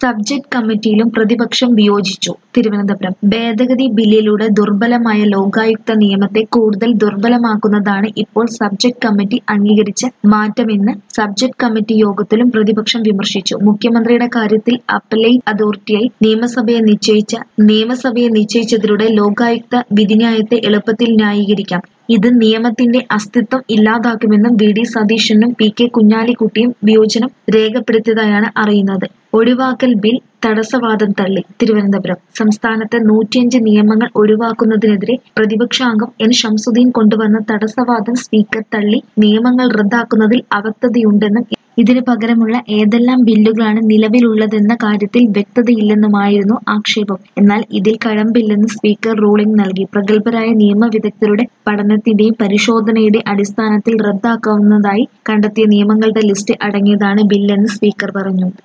subject കമ്മിറ്റിയിലും പ്രതിപക്ഷം വിയോജിച്ചു തിരുവനന്തപുരം ഭേദഗതി ബില്ലിലൂടെ ദുർബലമായ ലോകായുക്ത നിയമത്തെ കൂടുതൽ ദുർബലമാക്കുന്നതാണ് ഇപ്പോൾ സബ്ജക്ട് കമ്മിറ്റി അംഗീകരിച്ച മാറ്റമെന്ന് സബ്ജക്ട് കമ്മിറ്റി യോഗത്തിലും പ്രതിപക്ഷം വിമർശിച്ചു മുഖ്യമന്ത്രിയുടെ കാര്യത്തിൽ അപ്പലേറ്റ് അതോറിറ്റിയായി നിയമസഭയെ നിശ്ചയിച്ച നിയമസഭയെ നിശ്ചയിച്ചതിലൂടെ ലോകായുക്ത വിധിന്യായത്തെ എളുപ്പത്തിൽ ന്യായീകരിക്കാം ഇത് നിയമത്തിന്റെ അസ്തിത്വം ഇല്ലാതാക്കുമെന്നും വി ഡി സതീശനും പി കെ കുഞ്ഞാലിക്കുട്ടിയും വിയോജനം രേഖപ്പെടുത്തിയതായാണ് അറിയുന്നത് ഒഴിവാക്കൽ ബിൽ തടസ്സവാദം തള്ളി തിരുവനന്തപുരം സംസ്ഥാനത്തെ നൂറ്റിയഞ്ച് നിയമങ്ങൾ ഒഴിവാക്കുന്നതിനെതിരെ പ്രതിപക്ഷാംഗം എൻ ഷംസുദ്ദീൻ കൊണ്ടുവന്ന തടസ്സവാദം സ്പീക്കർ തള്ളി നിയമങ്ങൾ റദ്ദാക്കുന്നതിൽ അവ്യക്തതയുണ്ടെന്നും ഇതിന് പകരമുള്ള ഏതെല്ലാം ബില്ലുകളാണ് നിലവിലുള്ളതെന്ന കാര്യത്തിൽ വ്യക്തതയില്ലെന്നുമായിരുന്നു ആക്ഷേപം എന്നാൽ ഇതിൽ കഴമ്പില്ലെന്ന് സ്പീക്കർ റൂളിംഗ് നൽകി പ്രഗത്ഭരായ നിയമവിദഗ്ധരുടെ പഠനത്തിന്റെയും പരിശോധനയുടെയും അടിസ്ഥാനത്തിൽ റദ്ദാക്കാവുന്നതായി കണ്ടെത്തിയ നിയമങ്ങളുടെ ലിസ്റ്റ് അടങ്ങിയതാണ് ബില്ലെന്ന് സ്പീക്കർ പറഞ്ഞു